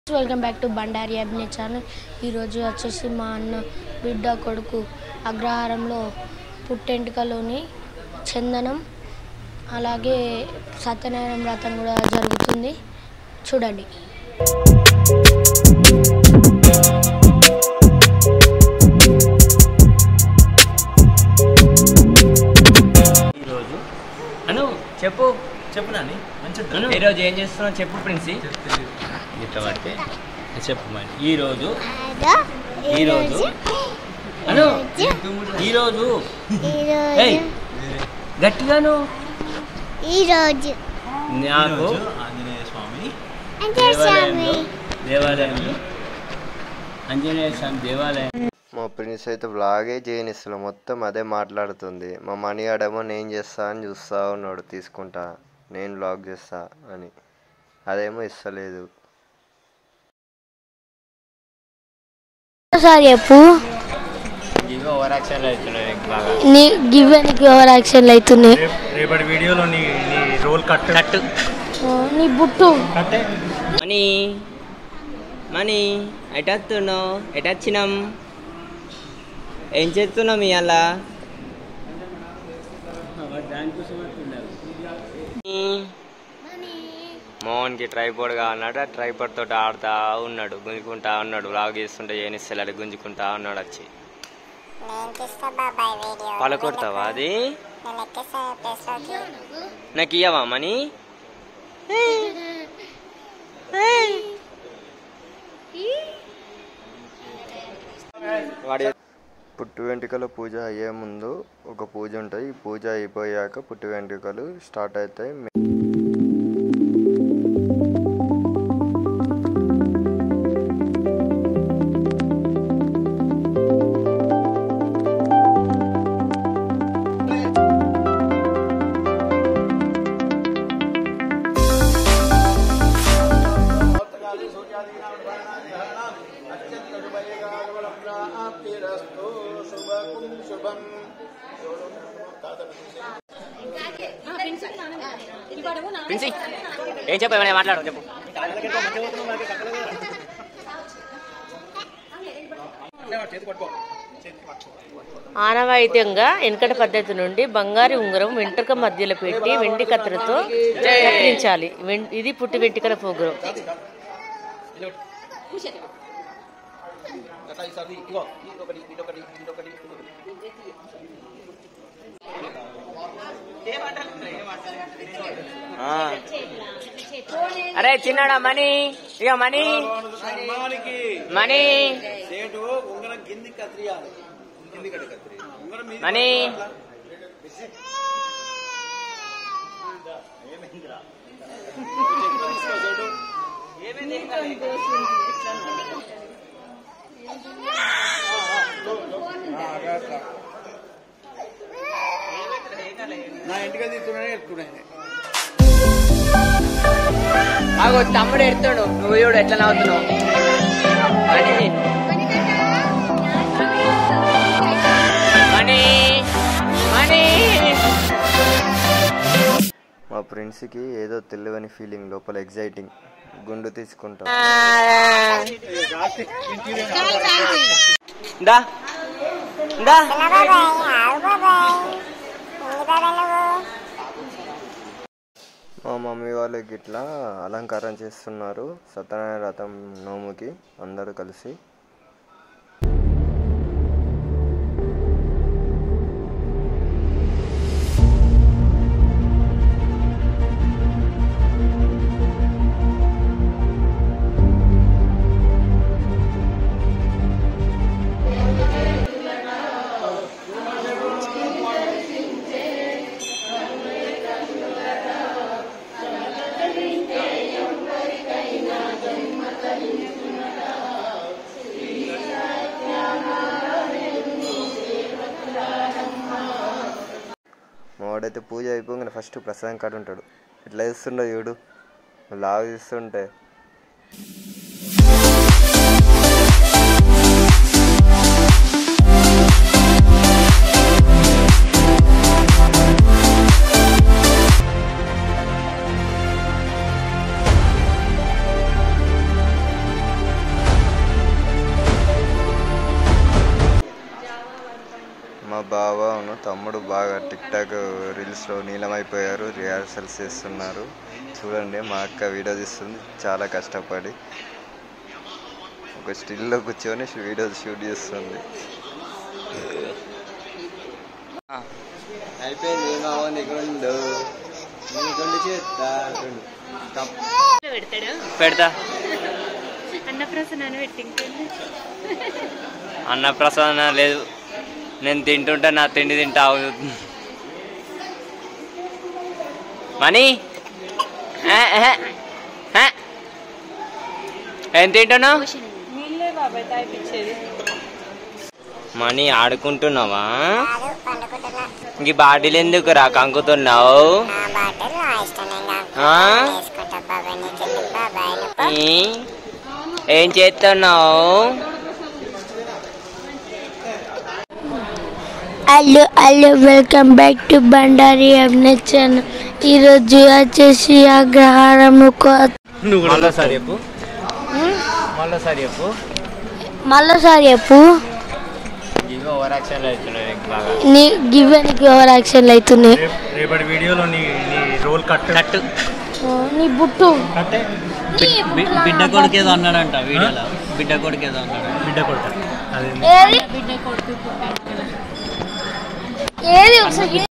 Welcome back to Bandari Abhinay channel ఈరోజు వచ్చేసి మా అన్న బిడ్డ కొడుకు అగ్రహారంలో పుట్టెంటుకలోని చందనం అలాగే సత్యనారాయణ వ్రతం కూడా జరుగుతుంది చూడండి ఈరోజు అను చెప్పు చెప్పు నాని మంచి అను ఈరోజు ఏం చేస్తున్నావు చెప్పు ప్రిన్సి ఇట్లా పడితే చెప్పు మరి ఈరోజు ఈరోజు అను ఈరోజు ఏయ్ గట్టిగాను ఈరోజు నాకు ఆంజనేయ స్వామి దేవాలయంలో దేవాలయంలో ఆంజనేయ స్వామి దేవాలయం మా ప్రిన్స్ అయితే వ్లాగే చేయనిస్తలే మొత్తం అదే మాట్లాడుతుంది మా మనీ ఆడేమో నేను చేస్తా అని చూస్తా ఉన్నాడు తీసుకుంటా నేను వ్లాగ్ చేస్తా అని అదేమో ఇస్తలేదు ఒకసారి చెప్పు ఇవి ఓవర్ యాక్షన్ అవుతున్నాయి బాగా నీ గివ్వెనికి ఓవర్ యాక్షన్లు అవుతున్నాయి రేపటి వీడియోలో నీ నీ రోల్ కట్ కట్టు ఆ, నీ బుట్టు కట్టే మనీ మనీ ఎటొస్తున్నావు ఎటొచ్చినాం ఏం చేస్తున్నాం ఇవాళ మోహన్కి ట్రైపోర్డ్ కావాలన్నాడు ఆ ట్రైపోర్డ్ తోటి ఆడుతా ఉన్నాడు గుంజుకుంటా ఉన్నాడు లాగ్ చేస్తుంటే ఏనిస్తలేదు గుంజుకుంటా ఉన్నాడు వచ్చి నేను తీస్తా బాబాయ్ వీడియో పలకొడతావా అది నేను ఎక్కేసా ప్లేస్లోకి నాకు ఇయ్యవా మనీ వాడి పుట్టు వెంట్రుకల పూజ అయ్యే ముందు ఒక పూజ ఉంటుంది ఈ పూజ అయిపోయాక పుట్టు వెంట్రుకలు స్టార్ట్ అవుతాయి ప్రిన్సి ఏం చెప్పు ఏమైనా మాట్లాడు చెప్పు ఆనవాయితీయంగా వెనకటి పద్ధతి నుండి బంగారు ఉంగరం వెంట్రుక మధ్యలో పెట్టి వెండి కత్తెరతో కత్తిరించాలి వెం- ఇది పుట్టి వెంట్రుకల ప్రోగ్రాం ఆ. అరే చిన్నాడా మనీ ఇక మనీ మనీ మనీ ఆగో తమ్ముడు ఎడుతాడు నువ్వు చూడు ఎట్లా నవ్వుతున్నావు మనీ మనీ మనీ మా ప్రిన్స్కి ఏదో తెలియని ఫీలింగ్ లోపల ఎగ్జైటింగ్ గుండు తీసుకుంటా దా దా బాబాయ్ ఆవు బాబాయ్ ఉంది బాబాయ్ నువ్వు మా మమ్మీ వాళ్ళకి ఇట్లా అలంకారం చేస్తున్నారు సత్యనారాయణ రథం నోముకి అందరూ కలిసి మా వాడైతే పూజ అయిపోగానే ఫస్ట్ ప్రసాదం కాడు ఉంటాడు ఇట్లా చేస్తుండో చూడు లావు చేస్తుంటే తమ్ముడు బాగా టిక్ టాక్ రీల్స్లో నీలమైపోయారు రిహార్సల్స్ చేస్తున్నారు చూడండి మా అక్క వీడియో తీస్తుంది చాలా కష్టపడి ఒక స్టిల్లో కూర్చొని వీడియో షూట్ చేస్తుంది అయిపోయింది మావని గుండు నీ గుండు చేస్తా పెడతాడు పెడతా అన్నప్రసన్న పెట్టి అన్నప్రసాదన లేదు నేను తింటుంటే నా తిండి తింటా మనీ ఏ, ఏ, ఏ. ఏం తింటున్నావు నీళ్ళే బాబాయ్ తాగిపించేది మనీ ఆడుకుంటున్నావా కాదు పండుకుంటున్నా ఇంక ఈ బాటిల్ ఎందుకు రా కంకుతున్నావు నా బాటిల్ నా ఇష్టం నేను ఆ? వేసుకుంటా బాబాయ్ నీకెందుకు బాబాయ్ నువ్వు ఈ? ఏం చేస్తున్నావు hello hello welcome back to Bandari Abhinay channel ఈరోజు వచ్చేసి అగ్రహారం మళ్ళీసారి చెప్పు మళ్ళీసారి చెప్పు మళ్ళీసారి చెప్పు ఇవి ఓవర్ యాక్షన్ అవుతున్నాయి నీకు బాగా నీ గివ్వెనికి ఓవర్ యాక్షన్లు అవుతున్నాయి రేప్- రేపటి వీడియోలో నీ నీ రోల్ కట్ కట్టు నీ బుట్టు కట్టే బిడ్డ కొడుకు ఏదో అన్నాడంట వీడియోలో బిడ్డ కొడుకు ఏదో అన్నాడు బిడ్డ కొడతా అది ఏది ఏది ఒకసారి